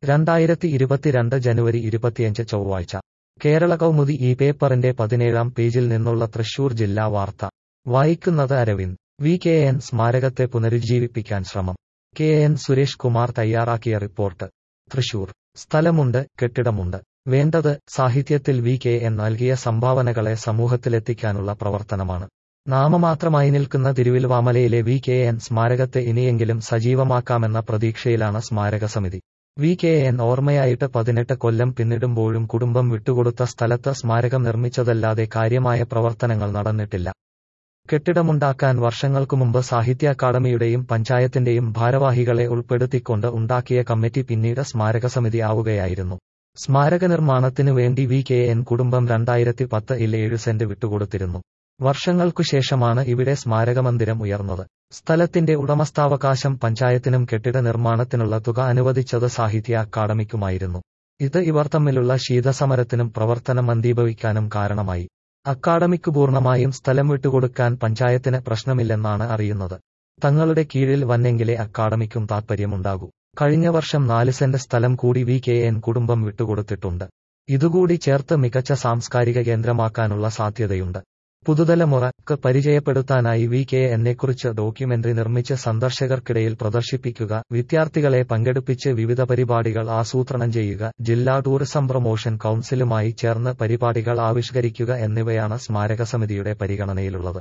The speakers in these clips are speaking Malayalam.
രണ്ടായിരത്തി ഇരുപത്തിരണ്ട് ജനുവരി ഇരുപത്തിയഞ്ച് ചൊവ്വാഴ്ച കേരള കൗമുദി ഈ പേപ്പറിന്റെ പതിനേഴാം പേജിൽ നിന്നുള്ള തൃശൂർ ജില്ലാ വാർത്ത വായിക്കുന്നത് അരവിന്ദ് വി കെ എൻ സ്മാരകത്തെ പുനരുജ്ജീവിപ്പിക്കാൻ ശ്രമം കെ എൻ സുരേഷ് കുമാർ തയ്യാറാക്കിയ റിപ്പോർട്ട് തൃശൂർ സ്ഥലമുണ്ട് കെട്ടിടമുണ്ട് വേണ്ടത് സാഹിത്യത്തിൽ വി കെ എൻ നൽകിയ സംഭാവനകളെ സമൂഹത്തിലെത്തിക്കാനുള്ള പ്രവർത്തനമാണ് നാമമാത്രമായി നിൽക്കുന്ന തിരുവിൽവാമലയിലെ വി കെ എൻ സ്മാരകത്തെ ഇനിയെങ്കിലും സജീവമാക്കാമെന്ന പ്രതീക്ഷയിലാണ് സ്മാരക സമിതി വി കെ എൻ ഓർമ്മയായിട്ട് പതിനെട്ട് കൊല്ലം പിന്നിടുമ്പോഴും കുടുംബം വിട്ടുകൊടുത്ത സ്ഥലത്ത് സ്മാരകം നിർമ്മിച്ചതല്ലാതെ കാര്യമായ പ്രവർത്തനങ്ങൾ നടന്നിട്ടില്ല കെട്ടിടമുണ്ടാക്കാൻ വർഷങ്ങൾക്കു മുമ്പ് സാഹിത്യ അക്കാദമിയുടെയും പഞ്ചായത്തിന്റെയും ഭാരവാഹികളെ ഉൾപ്പെടുത്തിക്കൊണ്ട് ഉണ്ടാക്കിയ കമ്മിറ്റി പിന്നീട് സ്മാരക സമിതി ആവുകയായിരുന്നു സ്മാരക നിർമ്മാണത്തിനു വേണ്ടി വി കെ എൻ കുടുംബം രണ്ടായിരത്തി പത്തിൽ ഏഴ് സെന്റ് വിട്ടുകൊടുത്തിരുന്നു വർഷങ്ങൾക്കു ശേഷമാണ് ഇവിടെ സ്മാരകമന്ദിരം ഉയർന്നത് സ്ഥലത്തിന്റെ ഉടമസ്ഥാവകാശം പഞ്ചായത്തിനും കെട്ടിട നിർമ്മാണത്തിനുള്ള തുക അനുവദിച്ചത് സാഹിത്യ അക്കാദമിക്കുമായിരുന്നു ഇത് ഇവർ തമ്മിലുള്ള ശീതസമരത്തിനും പ്രവർത്തനം മന്ദീഭവിക്കാനും കാരണമായി അക്കാദമിക്ക് പൂർണ്ണമായും സ്ഥലം വിട്ടുകൊടുക്കാൻ പഞ്ചായത്തിന് പ്രശ്നമില്ലെന്നാണ് അറിയുന്നത് തങ്ങളുടെ കീഴിൽ വന്നെങ്കിലേ അക്കാദമിക്കും താൽപ്പര്യമുണ്ടാകൂ കഴിഞ്ഞ വർഷം നാല് സെന്റ് സ്ഥലം കൂടി വി കെ എൻ കുടുംബം വിട്ടുകൊടുത്തിട്ടുണ്ട് ഇതുകൂടി ചേർത്ത് മികച്ച സാംസ്കാരിക കേന്ദ്രമാക്കാനുള്ള സാധ്യതയുണ്ട് പുതുതലമുറക്ക് പരിചയപ്പെടുത്താനായി വി കെ എന്നെക്കുറിച്ച് ഡോക്യുമെന്ററി നിർമ്മിച്ച് സന്ദർശകർക്കിടയിൽ പ്രദർശിപ്പിക്കുക വിദ്യാർത്ഥികളെ പങ്കെടുപ്പിച്ച് വിവിധ പരിപാടികൾ ആസൂത്രണം ചെയ്യുക ജില്ലാ ടൂറിസം പ്രൊമോഷൻ കൌൺസിലുമായി ചേർന്ന് പരിപാടികൾ ആവിഷ്കരിക്കുക എന്നിവയാണ് സ്മാരക സമിതിയുടെ പരിഗണനയിലുള്ളത്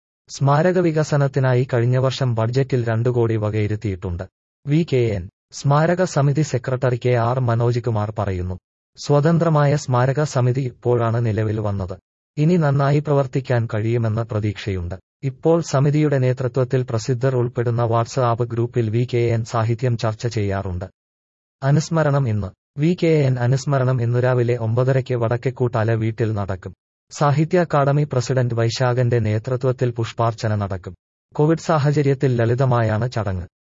സ്മാരക വികസനത്തിനായി കഴിഞ്ഞ വർഷം ബഡ്ജറ്റിൽ രണ്ടു കോടി വകയിരുത്തിയിട്ടുണ്ട് വി കെ എൻ സ്മാരക സമിതി secretary K R Manoj Kumar പറയുന്നു സ്വതന്ത്രമായ സ്മാരക സമിതി ഇപ്പോഴാണ് നിലവിൽ വന്നത് ഇനി നന്നായി പ്രവർത്തിക്കാൻ കഴിയുമെന്ന പ്രതീക്ഷയുണ്ട് ഇപ്പോൾ സമിതിയുടെ നേതൃത്വത്തിൽ പ്രസിദ്ധർ ഉൾപ്പെടുന്ന വാട്സ്ആപ്പ് ഗ്രൂപ്പിൽ വി കെ എൻ സാഹിത്യം ചർച്ച ചെയ്യാറുണ്ട് അനുസ്മരണം ഇന്ന് വി കെ എൻ അനുസ്മരണം ഇന്നു രാവിലെ ഒമ്പതരയ്ക്ക് വടക്കേക്കൂട്ടാല വീട്ടിൽ നടക്കും സാഹിത്യ അക്കാദമി പ്രസിഡന്റ് വൈശാഖന്റെ നേതൃത്വത്തിൽ പുഷ്പാർച്ചന നടക്കും കോവിഡ് സാഹചര്യത്തിൽ ലളിതമായാണ് ചടങ്ങ്